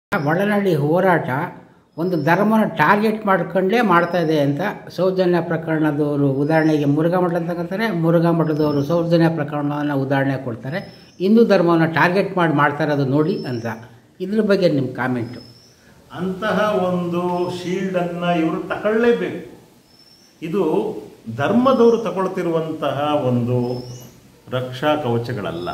ಒಳನಾಡಿ ಹೋರಾಟ ಒಂದು ಧರ್ಮನ ಟಾರ್ಗೆಟ್ ಮಾಡ್ಕೊಂಡೇ ಮಾಡ್ತಾ ಇದೆ ಅಂತ ಸೌಜನ್ಯ ಪ್ರಕರಣದವರು ಉದಾಹರಣೆಗೆ ಮುರುಘಾ ಮಠ ಅಂತ ಕರೀತಾರೆ ಮುರುಘಾ ಮಠದವರು ಸೌಜನ್ಯ ಪ್ರಕರಣವನ್ನು ಉದಾಹರಣೆ ಕೊಡ್ತಾರೆ ಹಿಂದೂ ಧರ್ಮವನ್ನು ಟಾರ್ಗೆಟ್ ಮಾಡಿ ಮಾಡ್ತಾ ಇರೋದು ನೋಡಿ ಅಂತ ಇದ್ರ ಬಗ್ಗೆ ನಿಮ್ಮ ಕಾಮೆಂಟು ಅಂತಹ ಒಂದು ಶೀಲ್ಡನ್ನು ಇವರು ತಗೊಳ್ಳೇಬೇಕು ಇದು ಧರ್ಮದವರು ತಗೊಳ್ತಿರುವಂತಹ ಒಂದು ರಕ್ಷಾ ಕವಚಗಳಲ್ಲ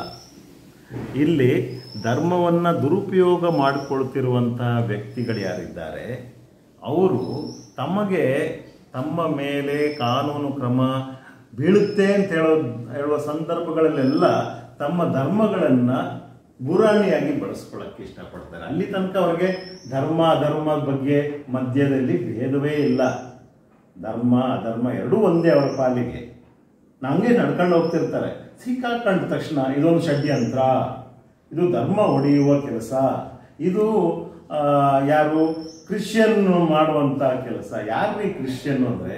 ಇಲ್ಲಿ ಧರ್ಮವನ್ನು ದುರುಪಯೋಗ ಮಾಡಿಕೊಳ್ತಿರುವಂತಹ ವ್ಯಕ್ತಿಗಳು ಯಾರಿದ್ದಾರೆ ಅವರು ತಮಗೆ ತಮ್ಮ ಮೇಲೆ ಕಾನೂನು ಕ್ರಮ ಬೀಳುತ್ತೆ ಅಂತ ಹೇಳೋ ಹೇಳುವ ಸಂದರ್ಭಗಳಲ್ಲೆಲ್ಲ ತಮ್ಮ ಧರ್ಮಗಳನ್ನು ಗುರಾಣಿಯಾಗಿ ಬಳಸ್ಕೊಳ್ಳೋಕ್ಕೆ ಇಷ್ಟಪಡ್ತಾರೆ ಅಲ್ಲಿ ತನಕ ಅವ್ರಿಗೆ ಧರ್ಮ ಅಧರ್ಮದ ಬಗ್ಗೆ ಮಧ್ಯದಲ್ಲಿ ಭೇದವೇ ಇಲ್ಲ ಧರ್ಮ ಅಧರ್ಮ ಎರಡೂ ಒಂದೇ ಅವರ ಪಾಲಿಗೆ ನಂಗೆ ನಡ್ಕೊಂಡು ಹೋಗ್ತಿರ್ತಾರೆ ಸಿಕ್ಕಾಕೊಂಡ ತಕ್ಷಣ ಇದೊಂದು ಷಡ್ಯಂತ್ರ ಇದು ಧರ್ಮ ಹೊಡೆಯುವ ಕೆಲಸ ಇದು ಆ, ಯಾರು ಕ್ರಿಶ್ಚಿಯನ್ ಮಾಡುವಂತ ಕೆಲಸ ಯಾರು ಕ್ರಿಶ್ಚಿಯನ್ ಅಂದ್ರೆ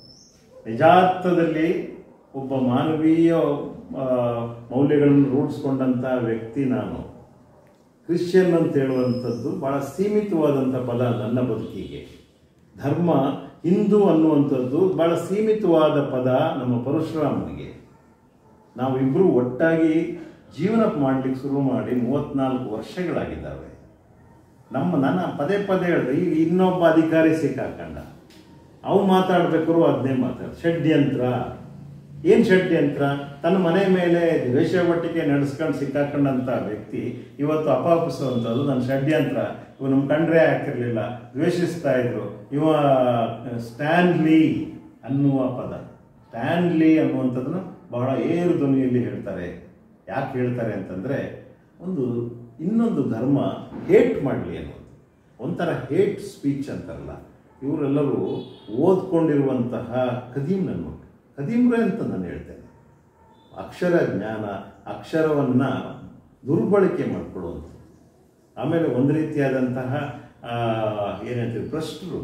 ನಿಜಾರ್ಥದಲ್ಲಿ ಒಬ್ಬ ಮಾನವೀಯ ಆ, ಮೌಲ್ಯಗಳನ್ನು ರೂಢಿಸ್ಕೊಂಡಂತ ವ್ಯಕ್ತಿ ನಾನು ಕ್ರಿಶ್ಚಿಯನ್ ಅಂತ ಹೇಳುವಂಥದ್ದು ಬಹಳ ಸೀಮಿತವಾದಂಥ ಪದ ನನ್ನ ಬದುಕಿಗೆ ಧರ್ಮ ಹಿಂದೂ ಅನ್ನುವಂಥದ್ದು ಬಹಳ ಸೀಮಿತವಾದ ಪದ ನಮ್ಮ ಪರಶುರಾಮನಿಗೆ ನಾವಿಬ್ಬರು ಒಟ್ಟಾಗಿ ಜೀವನ ಮಾಡ್ಲಿಕ್ಕೆ ಶುರು ಮಾಡಿ ಮೂವತ್ನಾಲ್ಕು ವರ್ಷಗಳಾಗಿದ್ದಾವೆ ನಮ್ಮ ನನ್ನ ಪದೇ ಪದೇ ಹೇಳಿದೆ ಈಗ ಇನ್ನೊಬ್ಬ ಅಧಿಕಾರಿ ಸಿಕ್ಕಾಕಂಡ ಅವು ಮಾತಾಡ್ಬೇಕಾದ್ರು ಅದನ್ನೇ ಮಾತಾಡ ಷಡ್ಯಂತ್ರ ಏನು ಷಡ್ಯಂತ್ರ ತನ್ನ ಮನೆ ಮೇಲೆ ವೇಶ್ಯಾವಟಿಕೆ ನಡೆಸ್ಕೊಂಡು ಸಿಕ್ಕಾಕೊಂಡಂಥ ವ್ಯಕ್ತಿ ಇವತ್ತು ಅಪಾಪಿಸುವಂಥದ್ದು ನನ್ನ ಷಡ್ಯಂತ್ರ ಇವ ನಮ್ಮ ಕಂಡ್ರೆ ಹಾಕಿರ್ಲಿಲ್ಲ ದ್ವೇಷಿಸ್ತಾ ಇದ್ರು ಇವ ಸ್ಟ್ಯಾನ್ಲಿ ಅನ್ನುವ ಪದ ಸ್ಟ್ಯಾನ್ಲಿ ಅನ್ನುವಂಥದ್ದನ್ನು ಬಹಳ ಏರು ಧ್ವನಿಯಲ್ಲಿ ಹೇಳ್ತಾರೆ ಯಾಕೆ ಹೇಳ್ತಾರೆ ಅಂತಂದ್ರೆ ಒಂದು ಇನ್ನೊಂದು ಧರ್ಮ ಹೇಟ್ ಮಾಡಲಿ ಅನ್ನೋದು ಒಂಥರ ಹೇಟ್ ಸ್ಪೀಚ್ ಅಂತಾರಲ್ಲ ಇವರೆಲ್ಲರೂ ಓದ್ಕೊಂಡಿರುವಂತಹ ಕದೀಮ್ ನನ್ನ ಮಕ್ಕಳು ಕದೀಮ್ರೆ ಅಂತ ನಾನು ಹೇಳ್ತೇನೆ ಅಕ್ಷರ ಜ್ಞಾನ ಅಕ್ಷರವನ್ನು ದುರ್ಬಳಕೆ ಮಾಡ್ಕೊಳ್ಳುವಂಥದ್ದು ಆಮೇಲೆ ಒಂದು ರೀತಿಯಾದಂತಹ ಆ, ಏನಂತೀವಿ ಭ್ರಷ್ಟರು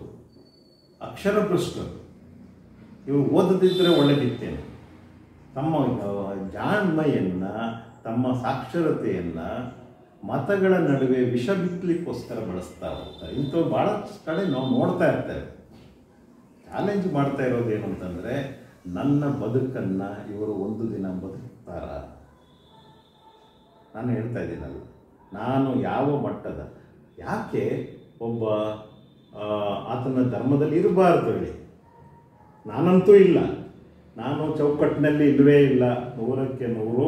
ಅಕ್ಷರ ಭ್ರಷ್ಟರು ಇವರು ಓದದಿದ್ದರೆ ಒಳ್ಳೆದಿತ್ತೇನೆ ತಮ್ಮ ಆ, ಜಾಣ್ಮೆಯನ್ನ ತಮ್ಮ ಸಾಕ್ಷರತೆಯನ್ನ ಮತಗಳ ನಡುವೆ ವಿಷ ಬಿತ್ತಲಿಕ್ಕೋಸ್ಕರ ಬಳಸ್ತಾ ಹೋಗ್ತಾರೆ ಇಂಥವ್ರು ಭಾಳ ಕಡೆ ನಾವು ನೋಡ್ತಾ ಇರ್ತೇವೆ ಚಾಲೆಂಜ್ ಮಾಡ್ತಾ ಇರೋದೇನು ಅಂತಂದರೆ ನನ್ನ ಬದುಕನ್ನು ಇವರು ಒಂದು ದಿನ ಬದುಕ್ತಾರ ನಾನು ಹೇಳ್ತಾ ಇದ್ದೀನಲ್ಲ ನಾನು ಯಾವ ಮಟ್ಟದ ಯಾಕೆ ಒಬ್ಬ ಆ, ಆತನ ಧರ್ಮದಲ್ಲಿ ಇರಬಾರ್ದು ಹೇಳಿ ನಾನಂತೂ ಇಲ್ಲ ನಾನು ಚೌಕಟ್ಟಿನಲ್ಲಿ ಇಲ್ಲವೇ ಇಲ್ಲ ನೂರಕ್ಕೆ ನೂರು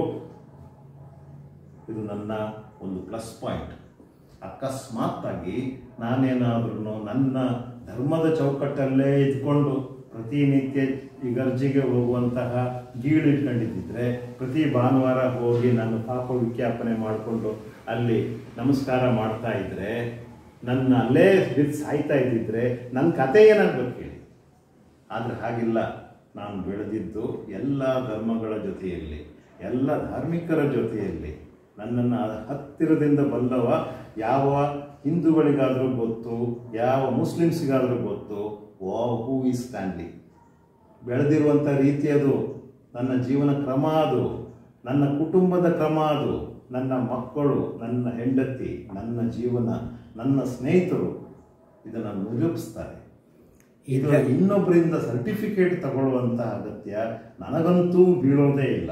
ಇದು ನನ್ನ ಒಂದು ಪ್ಲಸ್ ಪಾಯಿಂಟ್ ಅಕಸ್ಮಾತ್ತಾಗಿ ನಾನೇನಾದ್ರೂ ನನ್ನ ಧರ್ಮದ ಚೌಕಟ್ಟಲ್ಲೇ ಇದ್ಕೊಂಡು ಪ್ರತಿನಿತ್ಯ ಇಗರ್ಜಿಗೆ ಹೋಗುವಂತಹ ಗೀಳು ಇಟ್ಕೊಂಡಿದ್ದಿದ್ರೆ ಪ್ರತಿ ಭಾನುವಾರ ಹೋಗಿ ನಾನು ಪಾಪ ವಿಜ್ಞಾಪನೆ ಮಾಡಿಕೊಂಡು ಅಲ್ಲಿ ನಮಸ್ಕಾರ ಮಾಡ್ತಾ ಇದ್ರೆ ನನ್ನ ಅಲ್ಲೇ ಬಿದ್ದು ಸಾಯ್ತಾ ಇದ್ದಿದ್ರೆ ನನ್ನ ಕತೆ ಏನಾಗ್ಬೇಕು ಹೇಳಿ ಆದರೆ ಹಾಗಿಲ್ಲ ನಾನು ಬೆಳೆದಿದ್ದು ಎಲ್ಲ ಧರ್ಮಗಳ ಜೊತೆಯಲ್ಲಿ ಎಲ್ಲ ಧಾರ್ಮಿಕರ ಜೊತೆಯಲ್ಲಿ ನನ್ನನ್ನು ಹತ್ತಿರದಿಂದ ಬಲ್ಲವ ಯಾವ ಹಿಂದೂಗಳಿಗಾದರೂ ಗೊತ್ತು ಯಾವ ಮುಸ್ಲಿಮ್ಸ್ಗಾದರೂ ಗೊತ್ತು ಓ ಹೂ ಈಸ್ ಸ್ಟ್ಯಾಂಡ್ಲಿ ಬೆಳೆದಿರುವಂಥ ರೀತಿ ಅದು ನನ್ನ ಜೀವನ ಕ್ರಮ ಅದು ನನ್ನ ಕುಟುಂಬದ ಕ್ರಮ ಅದು ನನ್ನ ಮಕ್ಕಳು ನನ್ನ ಹೆಂಡತಿ ನನ್ನ ಜೀವನ ನನ್ನ ಸ್ನೇಹಿತರು ಇದನ್ನು ನಿರೂಪಿಸ್ತಾರೆ ಇದು ಇನ್ನೊಬ್ಬರಿಂದ ಸರ್ಟಿಫಿಕೇಟ್ ತಗೊಳ್ಳುವಂಥ ಅಗತ್ಯ ನನಗಂತೂ ಬೀಳೋದೇ ಇಲ್ಲ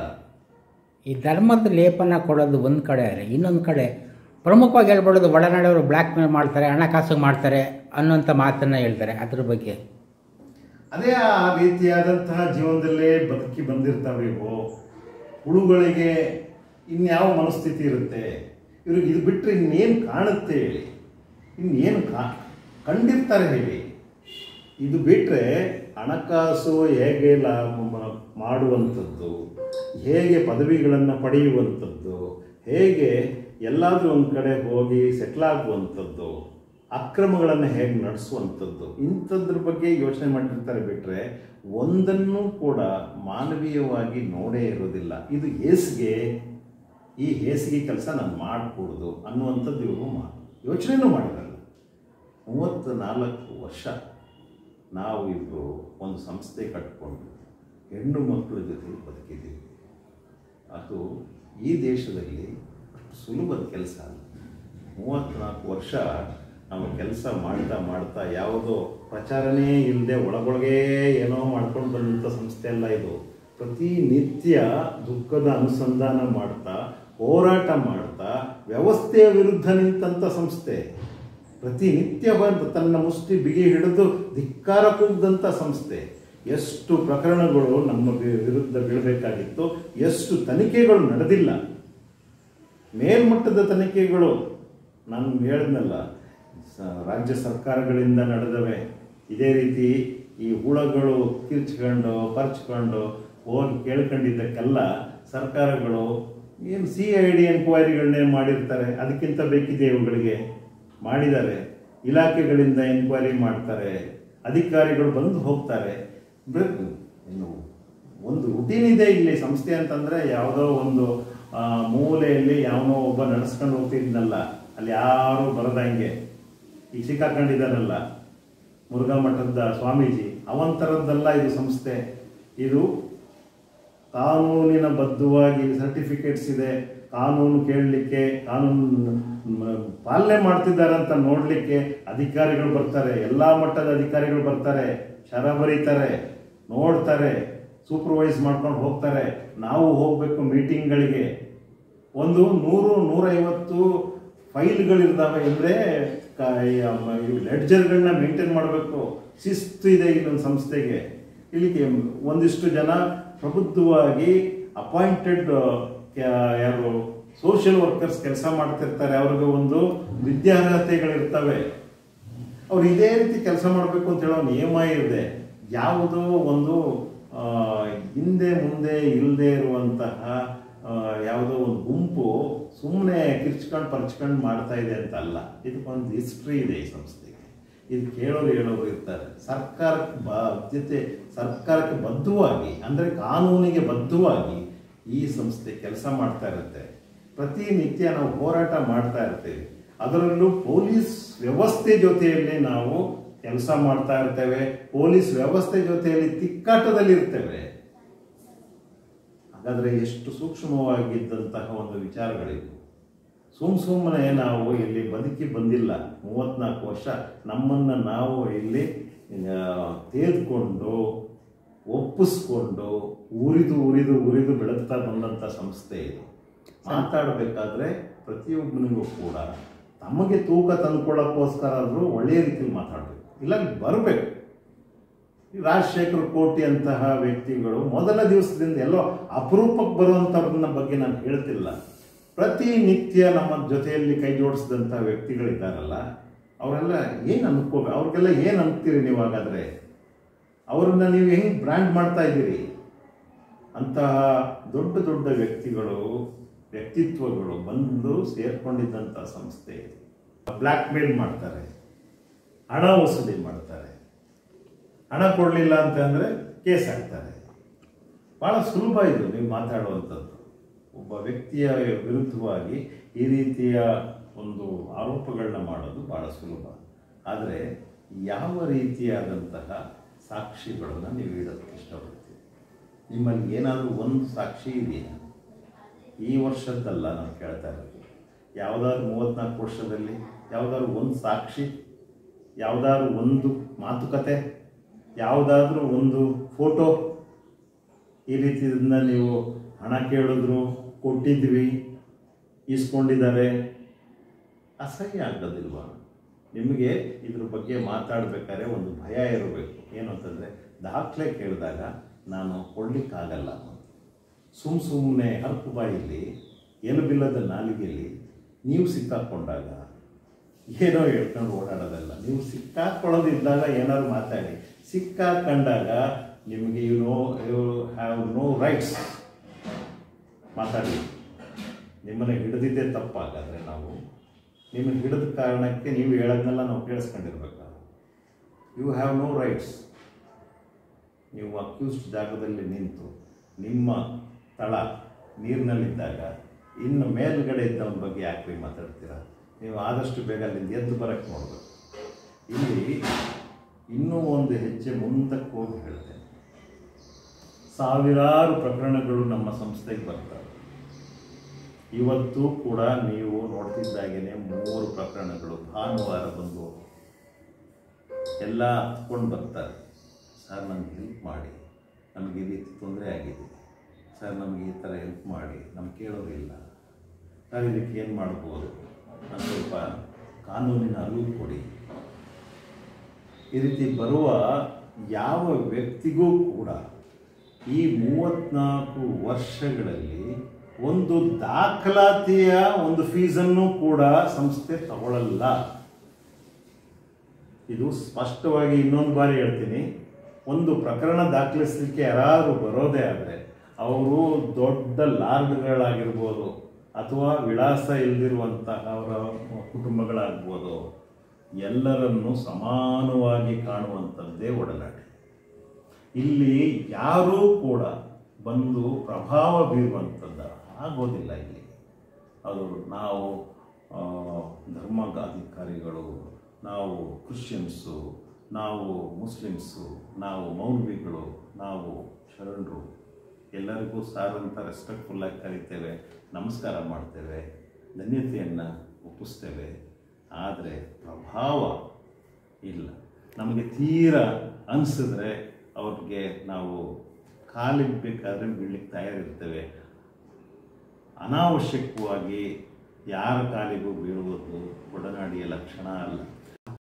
ಈ ಧರ್ಮದ ಲೇಪನ ಕೊಡೋದು ಒಂದು ಕಡೆ ಆದರೆ ಇನ್ನೊಂದು ಕಡೆ ಪ್ರಮುಖವಾಗಿ ಹೇಳ್ಬಿಡೋದು ಒಳನಾಡಿಯವರು ಬ್ಲ್ಯಾಕ್ ಮೇಲ್ ಮಾಡ್ತಾರೆ ಹಣಕಾಸು ಮಾಡ್ತಾರೆ ಅನ್ನೋಂಥ ಮಾತನ್ನು ಹೇಳ್ತಾರೆ ಅದ್ರ ಬಗ್ಗೆ ಅದೇ ಆ ರೀತಿಯಾದಂತಹ ಜೀವನದಲ್ಲೇ ಬದುಕಿ ಬಂದಿರ್ತಾವೆ ಇವು ಹುಳುಗಳಿಗೆ ಇನ್ಯಾವ ಮನಸ್ಥಿತಿ ಇರುತ್ತೆ ಇವ್ರಿಗೆ ಇದು ಬಿಟ್ಟರೆ ಇನ್ನೇನು ಕಾಣುತ್ತೆ ಹೇಳಿ ಇನ್ನೇನು ಕಾ ಕಂಡಿರ್ತಾರೆ ಹೇಳಿ ಇದು ಬಿಟ್ಟರೆ ಹಣಕಾಸು ಹೇಗೆ ಲಾಭ ಮ- ಮಾಡುವಂಥದ್ದು ಹೇಗೆ ಪದವಿಗಳನ್ನು ಪಡೆಯುವಂಥದ್ದು ಹೇಗೆ ಎಲ್ಲಾದರೂ ಒಂದು ಕಡೆ ಹೋಗಿ ಸೆಟ್ಲ್ ಆಗುವಂಥದ್ದು ಅಕ್ರಮಗಳನ್ನು ಹೇಗೆ ನಡೆಸುವಂಥದ್ದು ಇಂಥದ್ರ ಬಗ್ಗೆ ಯೋಚನೆ ಮಾಡಿರ್ತಾರೆ ಬಿಟ್ಟರೆ ಒಂದನ್ನು ಕೂಡ ಮಾನವೀಯವಾಗಿ ನೋಡೇ ಇರೋದಿಲ್ಲ ಇದು ಹೇಸಿಗೆ ಈ ಹೇಸಿಗೆ ಕೆಲಸ ನಾನು ಮಾಡಕೂಡ್ದು ಅನ್ನುವಂಥದ್ದು ಇವರು ಮಾ ಯೋಚನೆನೂ ಮಾಡಿರಲ್ಲ ಮೂವತ್ತು ನಾಲ್ಕು ವರ್ಷ ನಾವು ಇಬ್ಬರು ಒಂದು ಸಂಸ್ಥೆ ಕಟ್ಕೊಂಡು ಹೆಣ್ಣು ಮಕ್ಕಳ ಜೊತೆ ಬದುಕಿದ್ದೀವಿ ಅದು ಈ ದೇಶದಲ್ಲಿ ಅಷ್ಟು ಸುಲಭದ ಕೆಲಸ ಅಲ್ಲ ಮೂವತ್ತ್ನಾಲ್ಕು ವರ್ಷ ನಾವು ಕೆಲಸ ಮಾಡ್ತಾ ಮಾಡ್ತಾ ಯಾವುದೋ ಪ್ರಚಾರನೇ ಇಲ್ಲದೆ ಒಳಗೊಳಗೆ ಏನೋ ಮಾಡ್ಕೊಂಡು ಬಂದಂಥ ಸಂಸ್ಥೆ ಅಲ್ಲ ಇದು ಪ್ರತಿನಿತ್ಯ ದುಃಖದ ಅನುಸಂಧಾನ ಮಾಡ್ತಾ ಹೋರಾಟ ಮಾಡ್ತಾ ವ್ಯವಸ್ಥೆಯ ವಿರುದ್ಧ ನಿಂತಂಥ ಸಂಸ್ಥೆ ಪ್ರತಿನಿತ್ಯ ಬಂದು ತನ್ನ ಮುಷ್ಟಿ ಬಿಗಿ ಹಿಡಿದು ಧಿಕ್ಕಾರ ಕೂಗ್ದಂಥ ಸಂಸ್ಥೆ ಎಷ್ಟು ಪ್ರಕರಣಗಳು ನಮ್ಮ ವಿ- ವಿರುದ್ಧ ಬೀಳಬೇಕಾಗಿತ್ತು ಎಷ್ಟು ತನಿಖೆಗಳು ನಡೆದಿಲ್ಲ ಮೇಲ್ಮಟ್ಟದ ತನಿಖೆಗಳು ನಾನು ಹೇಳಿದ್ನಲ್ಲ ಸ- ರಾಜ್ಯ ಸರ್ಕಾರಗಳಿಂದ ನಡೆದವೆ ಇದೇ ರೀತಿ ಈ ಹುಳಗಳು ಕಿರ್ಚ್ಕೊಂಡು ಪರ್ಚ್ಕೊಂಡು ಹೋಗಿ ಕೇಳ್ಕೊಂಡಿದ್ದಕ್ಕೆಲ್ಲ ಸರ್ಕಾರಗಳು ಏನು ಸಿ ಐ ಡಿ ಎನ್ಕ್ವೈರಿಗಳನ್ನೇ ಮಾಡಿರ್ತಾರೆ ಅದಕ್ಕಿಂತ ಬೇಕಿದೆ ಇವುಗಳಿಗೆ ಮಾಡಿದ್ದಾರೆ ಇಲಾಖೆಗಳಿಂದ ಎನ್ಕ್ವೈರಿ ಮಾಡ್ತಾರೆ ಅಧಿಕಾರಿಗಳು ಬಂದು ಹೋಗ್ತಾರೆ ಬ- ಇನ್ನು ಒಂದು ರುಟೀನ್ ಇದೆ ಇಲ್ಲಿ ಸಂಸ್ಥೆ ಅಂತಂದ್ರೆ ಯಾವುದೋ ಒಂದು ಆ, ಮೂಲೆಯಲ್ಲಿ ಯಾವನೋ ಒಬ್ಬ ನಡೆಸ್ಕೊಂಡು ಹೋಗ್ತಿದ್ನಲ್ಲ ಅಲ್ಲಿ ಯಾರು ಬರದಂಗೆ ಈಗ ಸಿಕ್ಕಾಕೊಂಡಿದ್ದಾರಲ್ಲ ಮುರುಘಾ ಮಠದ ಸ್ವಾಮೀಜಿ ಅವಂತರದ್ದಲ್ಲ ಇದು ಸಂಸ್ಥೆ ಇದು ಕಾನೂನಿನ ಬದ್ಧವಾಗಿ ಸರ್ಟಿಫಿಕೇಟ್ಸ್ ಇದೆ ಕಾನೂನು ಕೇಳಲಿಕ್ಕೆ ಕಾನೂನು ಮ್, ಪಾಲನೆ ಮಾಡ್ತಿದ್ದಾರೆ ಅಂತ ನೋಡಲಿಕ್ಕೆ ಅಧಿಕಾರಿಗಳು ಬರ್ತಾರೆ ಎಲ್ಲ ಮಟ್ಟದ ಅಧಿಕಾರಿಗಳು ಬರ್ತಾರೆ ಶರ ಬರೀತಾರೆ ನೋಡ್ತಾರೆ ಸೂಪರ್ವೈಸ್ ಮಾಡ್ಕೊಂಡು ಹೋಗ್ತಾರೆ ನಾವು ಹೋಗಬೇಕು ಮೀಟಿಂಗ್ಗಳಿಗೆ ಒಂದು ನೂರು ನೂರೈವತ್ತು ಫೈಲ್ಗಳಿರ್ತಾವೆ ಅಂದರೆ ಲೆಡ್ಜರ್ಗಳನ್ನ ಮೇಂಟೈನ್ ಮಾಡಬೇಕು ಶಿಸ್ತು ಇದೆ ಇಲ್ಲೊಂದು ಸಂಸ್ಥೆಗೆ ಇಲ್ಲಿಗೆ ಒಂದಿಷ್ಟು ಜನ ಪ್ರಬುದ್ಧವಾಗಿ ಅಪಾಯಿಂಟೆಡ್ ಯಾರು ಸೋಷಿಯಲ್ ವರ್ಕರ್ಸ್ ಕೆಲಸ ಮಾಡ್ತಿರ್ತಾರೆ ಅವ್ರಿಗೆ ಒಂದು ವಿದ್ಯಾರ್ಹತೆಗಳಿರ್ತವೆ ಅವ್ರು ಇದೇ ರೀತಿ ಕೆಲಸ ಮಾಡಬೇಕು ಅಂತ ಹೇಳೋ ನಿಯಮ ಇದೆ ಯಾವುದೋ ಒಂದು ಆ, ಹಿಂದೆ ಮುಂದೆ ಇಲ್ಲದೆ ಇರುವಂತಹ ಆ, ಯಾವುದೋ ಒಂದು ಗುಂಪು ಸುಮ್ಮನೆ ಕಿರ್ಚ್ಕೊಂಡು ಪರ್ಚ್ಕೊಂಡು ಮಾಡ್ತಾ ಇದೆ ಅಂತ ಅಲ್ಲ ಇದಕ್ಕೊಂದು ಹಿಸ್ಟ್ರಿ ಇದೆ ಈ ಸಂಸ್ಥೆಗೆ ಇದು ಕೇಳೋರು ಹೇಳೋರು ಇರ್ತಾರೆ ಸರ್ಕಾರಕ್ಕೆ ಬಾಧ್ಯತೆ ಸರ್ಕಾರಕ್ಕೆ ಬದ್ಧವಾಗಿ ಅಂದರೆ ಕಾನೂನಿಗೆ ಬದ್ಧವಾಗಿ ಈ ಸಂಸ್ಥೆ ಕೆಲಸ ಮಾಡ್ತಾ ಇರುತ್ತೆ ಪ್ರತಿನಿತ್ಯ ನಾವು ಹೋರಾಟ ಮಾಡ್ತಾ ಇರ್ತೇವೆ ಅದರಲ್ಲೂ ಪೊಲೀಸ್ ವ್ಯವಸ್ಥೆ ಜೊತೆಯಲ್ಲಿ ನಾವು ಕೆಲಸ ಮಾಡ್ತಾ ಇರ್ತೇವೆ ಪೊಲೀಸ್ ವ್ಯವಸ್ಥೆ ಜೊತೆಯಲ್ಲಿ ತಿಕ್ಕಾಟದಲ್ಲಿ ಇರ್ತೇವೆ ಹಾಗಾದ್ರೆ ಎಷ್ಟು ಸೂಕ್ಷ್ಮವಾಗಿದ್ದಂತಹ ಒಂದು ವಿಚಾರಗಳಿವು ಸುಮ್ ಸುಮ್ಮನೆ ನಾವು ಇಲ್ಲಿ ಬದುಕಿ ಬಂದಿಲ್ಲ ಮೂವತ್ನಾಲ್ಕು ವರ್ಷ ನಮ್ಮನ್ನ ನಾವು ಇಲ್ಲಿ ಆ, ತೆಗೆದುಕೊಂಡು ಒಪ್ಪಿಸ್ಕೊಂಡು ಉರಿದು ಉರಿದು ಉರಿದು ಬೆಳಗ್ತಾ ಬಂದಂಥ ಸಂಸ್ಥೆ ಇದು ಮಾತಾಡಬೇಕಾದ್ರೆ ಪ್ರತಿಯೊಬ್ಬನಿಗೂ ಕೂಡ ತಮಗೆ ತೂಕ ತಂದ್ಕೊಳ್ಳೋಕ್ಕೋಸ್ಕರ ಆದರೂ ಒಳ್ಳೆಯ ರೀತಿಯಲ್ಲಿ ಮಾತಾಡಬೇಕು ಇಲ್ಲ ಬರಬೇಕು ಈ ರಾಜಶೇಖರ ಕೋಟಿ ಅಂತಹ ವ್ಯಕ್ತಿಗಳು ಮೊದಲ ದಿವಸದಿಂದ ಎಲ್ಲೋ ಅಪರೂಪಕ್ಕೆ ಬರುವಂಥವ್ರನ್ನ ಬಗ್ಗೆ ನಾನು ಹೇಳ್ತಿಲ್ಲ ಪ್ರತಿನಿತ್ಯ ನಮ್ಮ ಜೊತೆಯಲ್ಲಿ ಕೈ ಜೋಡಿಸಿದಂಥ ವ್ಯಕ್ತಿಗಳಿದ್ದಾರಲ್ಲ ಅವರೆಲ್ಲ ಏನು ಅನ್ಕೋಬೇಕು ಅವ್ರಿಗೆಲ್ಲ ಏನು ಅಂತೀರಿ ನೀವು ಹಾಗಾದ್ರೆ ಅವ್ರನ್ನ ನೀವು ಹೆಂಗೆ ಬ್ರ್ಯಾಂಡ್ ಮಾಡ್ತಾ ಇದ್ದೀರಿ ಅಂತಹ ದೊಡ್ಡ ದೊಡ್ಡ ವ್ಯಕ್ತಿಗಳು ವ್ಯಕ್ತಿತ್ವಗಳು ಬಂದು ಸೇರ್ಕೊಂಡಿದ್ದಂಥ ಸಂಸ್ಥೆ ಇದು ಬ್ಲ್ಯಾಕ್ ಮೇಲ್ ಮಾಡ್ತಾರೆ ಹಣ ವಸೂಲಿ ಮಾಡ್ತಾರೆ ಹಣ ಕೊಡಲಿಲ್ಲ ಅಂತ ಅಂದರೆ ಕೇಸ್ ಹಾಕ್ತಾರೆ ಭಾಳ ಸುಲಭ ಇದು ನೀವು ಮಾತಾಡುವಂಥದ್ದು ಒಬ್ಬ ವ್ಯಕ್ತಿಯ ವಿರುದ್ಧವಾಗಿ ಈ ರೀತಿಯ ಒಂದು ಆರೋಪಗಳನ್ನ ಮಾಡೋದು ಭಾಳ ಸುಲಭ ಆದರೆ ಯಾವ ರೀತಿಯಾದಂತಹ ಸಾಕ್ಷಿಗಳನ್ನು ನೀವು ಇಡೋದಕ್ಕೆ ಇಷ್ಟಪಡ್ತೀವಿ ನಿಮ್ಮಲ್ಲಿ ಏನಾದರೂ ಒಂದು ಸಾಕ್ಷಿ ಇದೆಯಾ ಈ ವರ್ಷದ್ದಲ್ಲ ನಾನು ಕೇಳ್ತಾ ಇರೋದು ಯಾವುದಾದ್ರು ಮೂವತ್ತ್ನಾಲ್ಕು ವರ್ಷದಲ್ಲಿ ಯಾವುದಾದ್ರು ಒಂದು ಸಾಕ್ಷಿ ಯಾವುದಾದ್ರು ಒಂದು ಮಾತುಕತೆ ಯಾವುದಾದ್ರೂ ಒಂದು ಫೋಟೋ ಈ ರೀತಿಯಿಂದ ನೀವು ಹಣ ಕೇಳಿದ್ರು ಕೊಟ್ಟಿದ್ವಿ ಇಸ್ಕೊಂಡಿದ್ದಾರೆ ಅಸಹ್ಯ ಆಗೋದಿಲ್ವಾ ನಿಮಗೆ ಇದ್ರ ಬಗ್ಗೆ ಮಾತಾಡಬೇಕಾದ್ರೆ ಒಂದು ಭಯ ಇರಬೇಕು ಏನು ಅಂತಂದರೆ ದಾಖಲೆ ಕೇಳಿದಾಗ ನಾನು ಕೊಡಲಿಕ್ಕಾಗಲ್ಲ ಸುಮ್ಮ ಸುಮ್ಮನೆ ಹರಕು ಬಾಯಲ್ಲಿ ಎಲುಬಿಲ್ಲದ ನಾಲಿಗೆಯಲ್ಲಿ ನೀವು ಸಿಕ್ಕಾಕೊಂಡಾಗ ಏನೋ ಹೇಳ್ಕೊಂಡು ಓಡಾಡೋದಲ್ಲ ನೀವು ಸಿಕ್ಕಾಕೊಳ್ಳೋದಿದ್ದಾಗ ಏನಾದ್ರು ಮಾತಾಡಿ ಸಿಕ್ಕಾಕೊಂಡಾಗ ನಿಮಗೆ you know you have no rights ಮಾತಾಡಿ ನಿಮ್ಮನ್ನು ಹಿಡಿದಿದ್ದೇ ತಪ್ಪಾಗಾದ್ರೆ ನಾವು ನಿಮ್ಮನ್ನು ಹಿಡಿದ ಕಾರಣಕ್ಕೆ ನೀವು ಹೇಳೋದನ್ನೆಲ್ಲ ನಾವು ಕೇಳಿಸ್ಕೊಂಡಿರ್ಬೇಕು ಯು ಹ್ಯಾವ್ ನೋ ರೈಟ್ಸ್ ನೀವು ಅಕ್ಯೂಸ್ಡ್ ಜಾಗದಲ್ಲಿ ನಿಂತು ನಿಮ್ಮ ತಳ ನೀರಿನಲ್ಲಿದ್ದಾಗ ಇನ್ನು ಮೇಲ್ಗಡೆ ಇದ್ದವನ ಬಗ್ಗೆ ಯಾಕೆ ಮಾತಾಡ್ತೀರಾ ನೀವು ಆದಷ್ಟು ಬೇಗ ಅಲ್ಲಿಂದ ಎದ್ದು ಬರಕ್ಕೆ ನೋಡಬೇಕು ಇಲ್ಲಿ ಇನ್ನೂ ಒಂದು ಹೆಜ್ಜೆ ಮುಂದಕ್ಕೆ ಹೋಗಿ ಹೇಳ್ತೇನೆ ಸಾವಿರಾರು ಪ್ರಕರಣಗಳು ನಮ್ಮ ಸಂಸ್ಥೆಗೆ ಬರ್ತವೆ ಇವತ್ತು ಕೂಡ ನೀವು ನೋಡ್ತಿದ್ದಾಗೇನೆ ಮೂರು ಪ್ರಕರಣಗಳು ಭಾನುವಾರ ಬಂದು ಎಲ್ಲ ಹತ್ಕೊಂಡು ಬರ್ತಾರೆ ಸರ್ ನಮ್ಗೆ ಹೆಲ್ಪ್ ಮಾಡಿ ನಮಗೆ ಈ ರೀತಿ ತೊಂದರೆ ಆಗಿದೆ ಸರ್ ನಮಗೆ ಈ ಥರ ಹೆಲ್ಪ್ ಮಾಡಿ ನಮ್ಗೆ ಕೇಳೋದಿಲ್ಲ ಸರ್ ಇದಕ್ಕೆ ಏನು ಮಾಡ್ಬೋದು ನಾನು ಸ್ವಲ್ಪ ಕಾನೂನಿನ ಅರಿವು ಕೊಡಿ ಈ ರೀತಿ ಬರುವ ಯಾವ ವ್ಯಕ್ತಿಗೂ ಕೂಡ ಈ ಮೂವತ್ನಾಲ್ಕು ವರ್ಷಗಳಲ್ಲಿ ಒಂದು ದಾಖಲಾತಿಯ ಒಂದು ಫೀಸನ್ನು ಕೂಡ ಸಂಸ್ಥೆ ತಗೊಳ್ಳಲ್ಲ ಇದು ಸ್ಪಷ್ಟವಾಗಿ ಇನ್ನೊಂದು ಬಾರಿ ಹೇಳ್ತೀನಿ ಒಂದು ಪ್ರಕರಣ ದಾಖಲಿಸಲಿಕ್ಕೆ ಯಾರಾದರೂ ಬರೋದೇ ಆದರೆ ಅವರು ದೊಡ್ಡ ಲಾರ್ಡ್ಗಳಾಗಿರ್ಬೋದು ಅಥವಾ ವಿಳಾಸ ಇಲ್ಲದಿರುವಂತಹ ಅವರ ಕುಟುಂಬಗಳಾಗ್ಬೋದು ಎಲ್ಲರನ್ನು ಸಮಾನವಾಗಿ ಕಾಣುವಂಥದ್ದೇ ಒಡನಾಟ ಇಲ್ಲಿ ಯಾರೂ ಕೂಡ ಬಂದು ಪ್ರಭಾವ ಬೀರುವಂಥದ್ದು ಆಗೋದಿಲ್ಲ ಇಲ್ಲಿ ಅದು ನಾವು ಆ, ಧರ್ಮಾಧಿಕಾರಿಗಳು ನಾವು ಕ್ರಿಶ್ಚಿಯನ್ಸು ನಾವು ಮುಸ್ಲಿಮ್ಸು ನಾವು ಮೌಲ್ವಿಗಳು ನಾವು ಶರಣರು ಎಲ್ಲರಿಗೂ ಸಾರ್ ಅಂತ ರೆಸ್ಪೆಕ್ಟ್ಫುಲ್ಲಾಗಿ ಕರಿತೇವೆ ನಮಸ್ಕಾರ ಮಾಡ್ತೇವೆ ಧನ್ಯತೆಯನ್ನು ಒಪ್ಪಿಸ್ತೇವೆ ಆದರೆ ಪ್ರಭಾವ ಇಲ್ಲ ನಮಗೆ ತೀರ ಅನಿಸಿದ್ರೆ ಅವ್ರಿಗೆ ನಾವು ಕಾಲಿಗೆ ಬೇಕಾದ್ರೆ ಬೀಳಲಿಕ್ಕೆ ತಯಾರಿರ್ತೇವೆ ಅನಾವಶ್ಯಕವಾಗಿ ಯಾರ ಕಾಲಿಗೂ ಬೀಳುವುದು ಒಡನಾಡಿಯ ಲಕ್ಷಣ ಅಲ್ಲ